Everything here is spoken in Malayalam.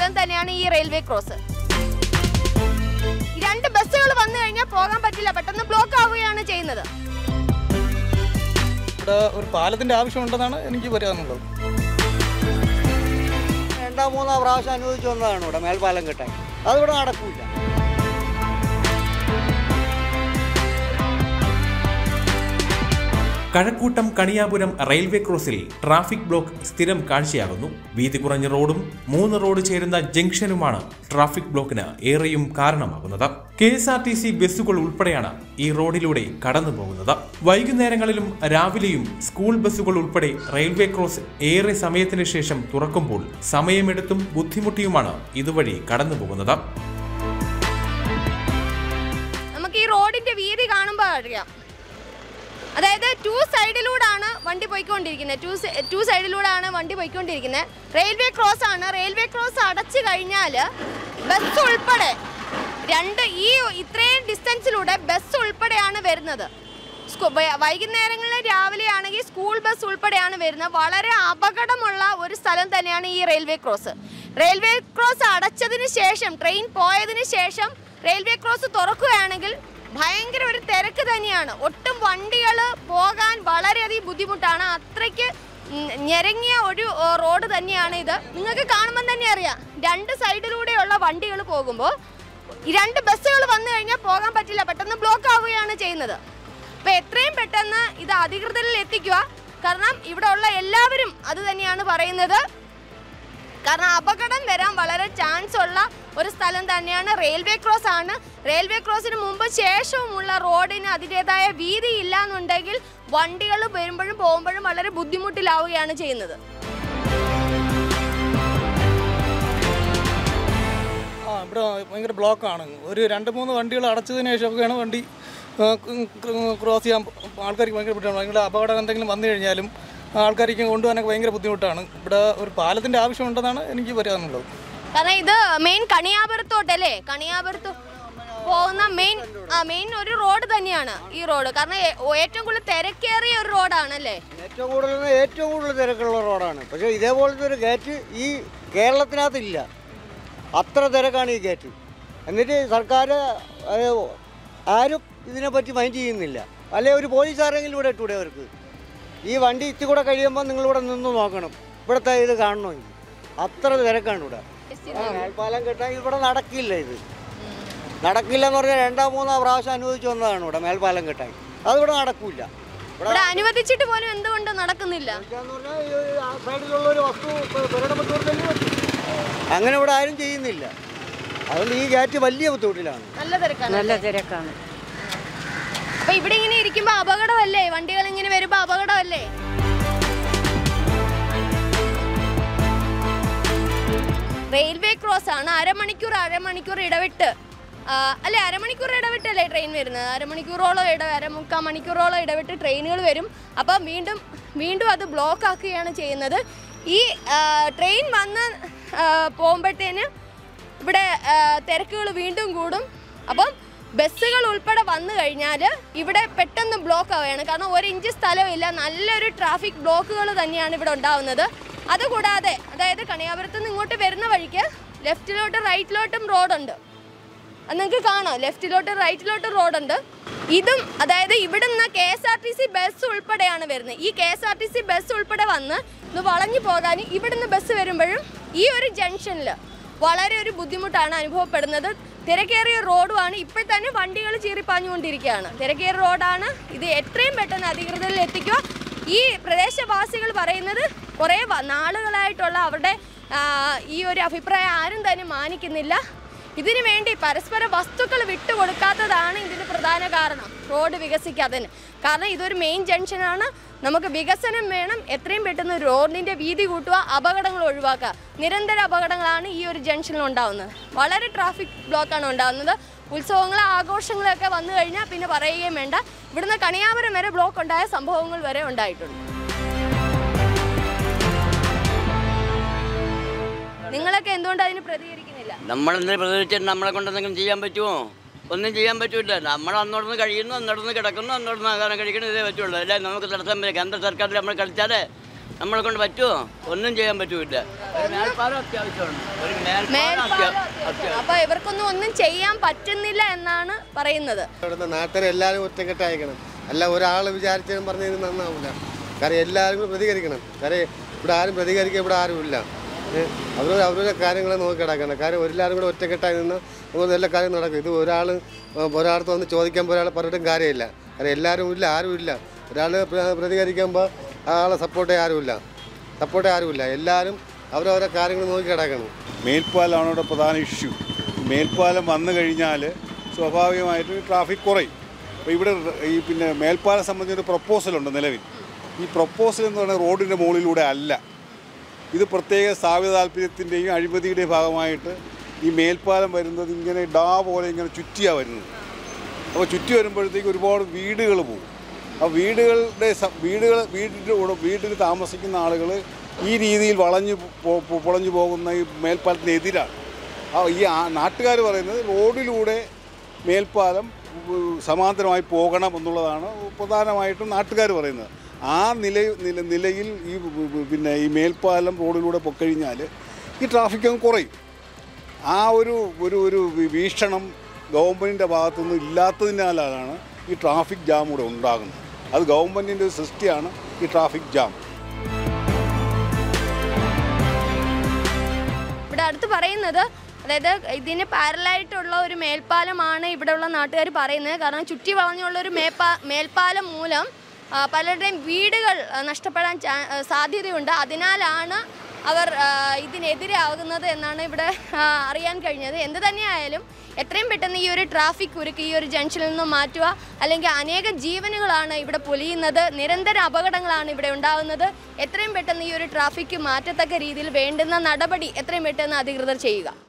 സ്ഥലം തന്നെയാണ് ഈ റെയിൽവേ ക്രോസ് ഈ രണ്ട് ബസ്സുകൾ വന്നു കഴിഞ്ഞാൽ പോകാൻ പറ്റില്ല പെട്ടെന്ന് ബ്ലോക്ക് ആവുകയാണ് ചെയ്യുന്നത് ഇവിടെ ഒരു പാലത്തിൻ്റെ ആവശ്യമുണ്ടെന്നാണ് എനിക്ക് പറയാനുള്ളത് രണ്ടോ മൂന്നോ പ്രാവശ്യം അനുവദിച്ചു വന്നതാണ് ഇവിടെ മേൽപ്പാലം കിട്ടാൻ അതിവിടെ നടക്കൂല കഴക്കൂട്ടം കണിയാപുരം റെയിൽവേ ക്രോസിൽ ട്രാഫിക് ബ്ലോക്ക് സ്ഥിരം കാഴ്ചയാകുന്നു വീതി കുറഞ്ഞ റോഡും മൂന്ന് റോഡ് ചേരുന്ന ജംഗ്ഷനുമാണ് ട്രാഫിക് ബ്ലോക്കിന് ഏറെയും കാരണമാകുന്നത് കെ എസ് ആർ ടി സി ബസ്സുകൾ ഉൾപ്പെടെയാണ് ഈ റോഡിലൂടെ കടന്നു പോകുന്നത് വൈകുന്നേരങ്ങളിലും രാവിലെയും സ്കൂൾ ബസ്സുകൾ ഉൾപ്പെടെ റെയിൽവേ ക്രോസ് ഏറെ സമയത്തിന് ശേഷം തുറക്കുമ്പോൾ സമയമെടുത്തും ബുദ്ധിമുട്ടിയുമാണ് ഇതുവഴി കടന്നു പോകുന്നത് നമുക്ക് ഈ റോഡിന്റെ വീതി കാണുമ്പോൾ അറിയാം അതായത് ടു സൈഡിലൂടെയാണ് വണ്ടി പോയിക്കൊണ്ടിരിക്കുന്നത് ടു ടു സൈഡിലൂടെയാണ് വണ്ടി പോയിക്കൊണ്ടിരിക്കുന്നത് റെയിൽവേ ക്രോസ് ആണ് റെയിൽവേ ക്രോസ് അടച്ചു കഴിഞ്ഞാൽ ബസ് ഉൾപ്പെടെ രണ്ട് ഈ ഇത്രയും ഡിസ്റ്റൻസിലൂടെ ബസ് ഉൾപ്പെടെയാണ് വരുന്നത് സ്കൂ- വൈ- വൈകുന്നേരങ്ങളിൽ രാവിലെ ആണെങ്കിൽ സ്കൂൾ ബസ് ഉൾപ്പെടെയാണ് വരുന്നത് വളരെ അപകടമുള്ള ഒരു സ്ഥലം തന്നെയാണ് ഈ റെയിൽവേ ക്രോസ് റെയിൽവേ ക്രോസ് അടച്ചതിന് ശേഷം ട്രെയിൻ പോയതിന് ശേഷം റെയിൽവേ ക്രോസ് തുറക്കുകയാണെങ്കിൽ ഭയങ്കര ഒരു തിരക്ക് തന്നെയാണ് ഒട്ടും വണ്ടികൾ പോകാൻ വളരെയധികം ബുദ്ധിമുട്ടാണ് അത്രയ്ക്ക് ഉം, ഞെരങ്ങിയ ഒരു ഏ, റോഡ് തന്നെയാണ് ഇത് നിങ്ങൾക്ക് കാണുമ്പോൾ തന്നെ അറിയാം രണ്ട് സൈഡിലൂടെയുള്ള വണ്ടികൾ പോകുമ്പോൾ ഈ രണ്ട് ബസ്സുകൾ വന്നു കഴിഞ്ഞാൽ പോകാൻ പറ്റില്ല പെട്ടെന്ന് ബ്ലോക്ക് ആവുകയാണ് ചെയ്യുന്നത് അപ്പോൾ എത്രയും പെട്ടെന്ന് ഇത് അധികൃതരിൽ എത്തിക്കുക കാരണം ഇവിടെ ഉള്ള എല്ലാവരും അത് തന്നെയാണ് പറയുന്നത് കാരണം അപകടം വരാൻ വളരെ ചാൻസ് ഉള്ള ഒരു സ്ഥലം തന്നെയാണ് റെയിൽവേ ക്രോസ് ആണ് റെയിൽവേ ക്രോസിന് മുമ്പ് ശേഷവുമുള്ള റോഡിന് അതിൻ്റെതായ വീതി ഇല്ല എന്നുണ്ടെങ്കിൽ വണ്ടികൾ വരുമ്പോഴും പോകുമ്പോഴും വളരെ ബുദ്ധിമുട്ടിലാവുകയാണ് ചെയ്യുന്നത് ആ ഇവിടെ ഭയങ്കര ബ്ലോക്കാണ് ഒരു രണ്ട് മൂന്ന് വണ്ടികൾ അടച്ചതിന് ശേഷമൊക്കെയാണ് വണ്ടി ആ, ക്ര- ക്രോസ് ചെയ്യാൻ ആൾക്കാർക്ക് ഭയങ്കര ബുദ്ധിമുട്ടാണ് ഭയങ്കര അപകടം എന്തെങ്കിലും വന്നു കഴിഞ്ഞാലും ആൾക്കാർക്ക് കൊണ്ടുപോകാനൊക്കെ ഭയങ്കര ബുദ്ധിമുട്ടാണ് ഇവിടെ ഒരു പാലത്തിൻ്റെ ആവശ്യമുണ്ടെന്നാണ് എനിക്ക് പറയാനുള്ളത് കാരണം ഇത് മെയിൻ കണിയാപുരത്തോട്ടല്ലേ കണിയാപുരത്ത് പോകുന്ന മെയിൻ ആ മെയിൻ ഒരു റോഡ് തന്നെയാണ് ഈ റോഡ് കാരണം ഏ- ഏറ്റവും കൂടുതൽ തിരക്കേറിയ ഒരു റോഡാണ് അല്ലേ ഏറ്റവും കൂടുതൽ ഏറ്റവും കൂടുതൽ തിരക്കുള്ള റോഡാണ് പക്ഷേ ഇതേപോലത്തെ ഒരു ഗേറ്റ് ഈ കേരളത്തിനകത്തില്ല അത്ര തിരക്കാണ് ഈ ഗേറ്റ് എന്നിട്ട് സർക്കാർ ഏഹ്, ആരും ഇതിനെപ്പറ്റി മൈൻഡ് ചെയ്യുന്നില്ല അല്ലെ ഒരു പോലീസ് ആരെങ്കിലും ഇവിടെ ഇട്ടൂടെ അവർക്ക് ഈ വണ്ടി ഇത്തി കൂടെ കഴിയുമ്പോൾ നിങ്ങളിവിടെ നിന്ന് നോക്കണം ഇവിടുത്തെ ഇത് കാണണമെങ്കിൽ അത്ര തിരക്കാണ് ഇവിടെ ആ, മേൽപ്പാലം കെട്ടാൻ ഇവിടെ നടക്കില്ല ഇത് നടക്കില്ല എന്ന് പറഞ്ഞാൽ രണ്ടോ മൂന്നോ പ്രാവശ്യം അനുവദിച്ചു വന്നതാണ് ഇവിടെ മേൽപ്പാലം കെട്ടാൻ അതിവിടെ നടക്കൂല ഇവിടെ ഇവിടെ അനുവദിച്ചിട്ട് പോലും എന്തുകൊണ്ട് നടക്കുന്നില്ല എന്ന് പറഞ്ഞാൽ ഈ ആ സൈഡിലുള്ള ഒരു വസ്തു പുരടപ്പെട്ട് കൊടുത്തല്ലേ പറ്റൂ. അങ്ങനെ ഇവിടെ ആരും ചെയ്യുന്നില്ല അതുകൊണ്ട് ഈ ഗേറ്റ് വലിയ ബുദ്ധിമുട്ടിലാണ് നല്ല തിരക്കാണ് നല്ല തിരക്കാണ് അപ്പൊ ഇവിടെ ഇങ്ങനെ ഇരിക്കുമ്പോ അപകടമല്ലേ വണ്ടികൾ ഇങ്ങനെ വരുമ്പോ അപകടമല്ലേ റെയിൽവേ ക്രോസ് ആണ് അരമണിക്കൂർ അരമണിക്കൂർ ഇടവിട്ട് ആ, അല്ലേ അരമണിക്കൂർ ഇടവിട്ടല്ലേ ട്രെയിൻ വരുന്നത് അരമണിക്കൂറോളം ഇട അരമുക്കാൽ മണിക്കൂറോളം ഇടവിട്ട് ട്രെയിനുകൾ വരും അപ്പം വീണ്ടും വീണ്ടും അത് ബ്ലോക്ക് ആക്കുകയാണ് ചെയ്യുന്നത് ഈ ആ, ട്രെയിൻ വന്ന് ആ, പോകുമ്പോഴത്തേന് ഇവിടെ തിരക്കുകൾ വീണ്ടും കൂടും അപ്പം ബസ്സുകൾ ഉൾപ്പെടെ വന്നു കഴിഞ്ഞാൽ ഇവിടെ പെട്ടെന്ന് ബ്ലോക്ക് ആവുകയാണ് കാരണം ഒരു ഇഞ്ച് സ്ഥലമില്ല നല്ലൊരു ട്രാഫിക് ബ്ലോക്കുകൾ തന്നെയാണ് ഇവിടെ ഉണ്ടാവുന്നത് അതുകൂടാതെ അതായത് കണിയാപുരത്ത് നിന്ന് ഇങ്ങോട്ട് വരുന്ന വഴിക്ക് ലെഫ്റ്റിലോട്ടും റൈറ്റിലോട്ടും റോഡുണ്ട് അത് നിങ്ങൾക്ക് കാണാം ലെഫ്റ്റിലോട്ട് റൈറ്റിലോട്ട് റോഡുണ്ട് ഇതും അതായത് ഇവിടുന്ന് കെ എസ് ആർ ടി സി ബസ് ഉൾപ്പെടെയാണ് വരുന്നത് ഈ കെ എസ് ആർ ടി സി ബസ് ഉൾപ്പെടെ വന്ന് ഇത് വളഞ്ഞു പോകാൻ ഇവിടുന്ന് ബസ് വരുമ്പോഴും ഈ ഒരു ജംഗ്ഷനിൽ വളരെ ഒരു ബുദ്ധിമുട്ടാണ് അനുഭവപ്പെടുന്നത് തിരക്കേറിയ റോഡുമാണ് ഇപ്പോൾ തന്നെ വണ്ടികൾ ചീറിപ്പാഞ്ഞുകൊണ്ടിരിക്കുകയാണ് തിരക്കേറിയ റോഡാണ് ഇത് എത്രയും പെട്ടെന്ന് അധികൃതരിൽ എത്തിക്കുക ഈ പ്രദേശവാസികൾ പറയുന്നത് കുറേ വ- നാളുകളായിട്ടുള്ള അവരുടെ ആ, ഈ ഒരു അഭിപ്രായം ആരും തന്നെ മാനിക്കുന്നില്ല ഇതിനു വേണ്ടി പരസ്പര വസ്തുക്കൾ വിട്ടുകൊടുക്കാത്തതാണ് ഇതിന് പ്രധാന കാരണം റോഡ് വികസിക്കാത്തതിന് കാരണം ഇതൊരു മെയിൻ ജംഗ്ഷനാണ് നമുക്ക് വികസനം വേണം എത്രയും പെട്ടെന്ന് റോഡിൻ്റെ വീതി കൂട്ടുക അപകടങ്ങൾ ഒഴിവാക്കുക നിരന്തര അപകടങ്ങളാണ് ഈ ഒരു ജംഗ്ഷനിൽ ഉണ്ടാകുന്നത് വളരെ ട്രാഫിക് ബ്ലോക്കാണ് ഉണ്ടാകുന്നത് ഉത്സവങ്ങൾ ആഘോഷങ്ങളൊക്കെ വന്നു കഴിഞ്ഞാൽ പിന്നെ പറയുകയും വേണ്ട ഇവിടുന്ന് കണിയാമരം വരെ ബ്ലോക്ക് ഉണ്ടായ സംഭവങ്ങൾ വരെ ഉണ്ടായിട്ടുണ്ട് നിങ്ങളൊക്കെ എന്തുകൊണ്ട് അതിന് പ്രതികരിക്കുന്നില്ല നമ്മളെന്തെങ്കിലും പ്രതികരിച്ചിട്ട് നമ്മളെ കൊണ്ട് എന്തെങ്കിലും ചെയ്യാൻ പറ്റുമോ ഒന്നും ചെയ്യാൻ പറ്റില്ല നമ്മൾ അന്നോടന്ന് കഴിയുന്നു അന്നോടന്ന് കിടക്കുന്നു അന്നോടന്ന് ആഹാരം കഴിക്കുന്നു ഇതേ പറ്റുള്ളൂ അല്ലേ നമുക്ക് തടസ്സം വരും കേന്ദ്ര സർക്കാരിൽ നമ്മൾ കളിച്ചാലേ നമ്മളെ കൊണ്ട് പറ്റുമോ ഒന്നും ചെയ്യാൻ പറ്റൂല ഒരു മേൽപ്പാലം അത്യാവശ്യമാണ് ഒരു മേൽപ്പാലം മേൽപ്പാലം അത്യാ- അത്യാവശ്യം. അപ്പൊ ഇവർക്കൊന്നും ഒന്നും ചെയ്യാൻ പറ്റുന്നില്ല എന്നാണ് പറയുന്നത് ഇവിടുന്ന് നാട്ടുകാരെ എല്ലാവരും ഒറ്റക്കെട്ടായിരിക്കണം അല്ല ഒരാൾ വിചാരിച്ചതും പറഞ്ഞത് നന്നാവില്ല കാര്യം എല്ലാവരും കൂടെ പ്രതികരിക്കണം കാര്യം ഇവിടെ ആരും പ്രതികരിക്കാൻ ഇവിടെ ആരുമില്ല അവർ അവരുടെ കാര്യങ്ങളെ നോക്കി കിടക്കണം കാര്യം എല്ലാവരും കൂടെ ഒറ്റക്കെട്ടായി നിന്ന് നമുക്ക് എല്ലാ കാര്യം നടക്കും ഇത് ഒരാൾ ഒരാളത്ത് വന്ന് ചോദിക്കാൻ ഒരാൾ പറഞ്ഞിട്ടും കാര്യമില്ല കാര്യം എല്ലാവരും ഇല്ല ആരും ഇല്ല ഒരാൾ പ്രതികരിക്കുമ്പോൾ ആളെ സപ്പോർട്ട് ചെയ്യാൻ ആരുമില്ല സപ്പോർട്ട് ചെയ്യാൻ ആരുമില്ല എല്ലാവരും അവരവരെ കാര്യങ്ങൾ നോക്കി കിടക്കണം മേൽപ്പാലമാണ് ഇവിടെ പ്രധാന ഇഷ്യൂ മേൽപ്പാലം വന്നു കഴിഞ്ഞാൽ സ്വാഭാവികമായിട്ട് ട്രാഫിക് കുറയും അപ്പോൾ ഇവിടെ ഈ പിന്നെ മേൽപ്പാലം സംബന്ധിച്ചൊരു പ്രപ്പോസലുണ്ട് നിലവിൽ ഈ പ്രപ്പോസൽ എന്ന് പറയുന്നത് റോഡിൻ്റെ മുകളിലൂടെ അല്ല ഇത് പ്രത്യേക സ്ഥാപിത താല്പര്യത്തിൻ്റെയും അഴിമതിയുടെയും ഭാഗമായിട്ട് ഈ മേൽപ്പാലം വരുന്നത് ഇങ്ങനെ ഡാ പോലെ ഇങ്ങനെ ചുറ്റിയാണ് വരുന്നത് അപ്പോൾ ചുറ്റി വരുമ്പോഴത്തേക്ക് ഒരുപാട് വീടുകൾ പോകും ആ വീടുകളുടെ സ- വീടുകൾ വീടിൻ്റെ ഉട വീട്ടിൽ താമസിക്കുന്ന ആളുകൾ ഈ രീതിയിൽ വളഞ്ഞു പോ- പോ- പൊളഞ്ഞു പോകുന്ന ഈ മേൽപ്പാലത്തിനെതിരാണ് ആ ഈ നാട്ടുകാർ പറയുന്നത് റോഡിലൂടെ മേൽപ്പാലം ഉ- സമാന്തരമായി പോകണം എന്നുള്ളതാണ് പ്രധാനമായിട്ടും നാട്ടുകാർ പറയുന്നത് ആ നില നില നിലയിൽ ഈ ഉ- ഉ- പിന്നെ ഈ മേൽപ്പാലം റോഡിലൂടെ പൊക്കഴിഞ്ഞാൽ ഈ ട്രാഫിക് അങ്ങ് കുറയും ആ ഒരു ഒരു ഒരു വി- വീക്ഷണം ഗവൺമെൻറ്റിൻ്റെ ഭാഗത്തുനിന്ന് ഇല്ലാത്തതിനാലാണ് ഈ ട്രാഫിക് ജാം ഇവിടെ ഉണ്ടാകുന്നത് അത് ഗവൺമെൻറ്റിൻ്റെ ഒരു സൃഷ്ടിയാണ് ഈ ട്രാഫിക് ജാം ഇവിടെ അടുത്ത് പറയുന്നത് അതായത് ഇതിന് പാരലായിട്ടുള്ള ഒരു മേൽപ്പാലമാണ് ഇവിടെയുള്ള നാട്ടുകാർ പറയുന്നത് കാരണം ചുറ്റി വളഞ്ഞുള്ള ഒരു മേപ്പാ മേൽപ്പാലം മൂലം ആ, പലരുടെയും വീടുകൾ ആ, നഷ്ടപ്പെടാൻ ചാ- ആ, സാധ്യതയുണ്ട് അതിനാലാണ് അവർ ആ, ഇതിനെതിരാകുന്നത് എന്നാണ് ഇവിടെ ആ, അറിയാൻ കഴിഞ്ഞത് എന്ത് തന്നെയായാലും എത്രയും പെട്ടെന്ന് ഈ ഒരു ട്രാഫിക് കുരുക്ക് ഈ ഒരു ജംഗ്ഷനിൽ നിന്നും മാറ്റുക അല്ലെങ്കിൽ അനേകം ജീവനുകളാണ് ഇവിടെ പൊലിയുന്നത് നിരന്തര അപകടങ്ങളാണ് ഇവിടെ ഉണ്ടാകുന്നത് എത്രയും പെട്ടെന്ന് ഈ ഒരു ട്രാഫിക് മാറ്റത്തക്ക രീതിയിൽ വേണ്ടുന്ന നടപടി എത്രയും പെട്ടെന്ന് അധികൃതർ ചെയ്യുക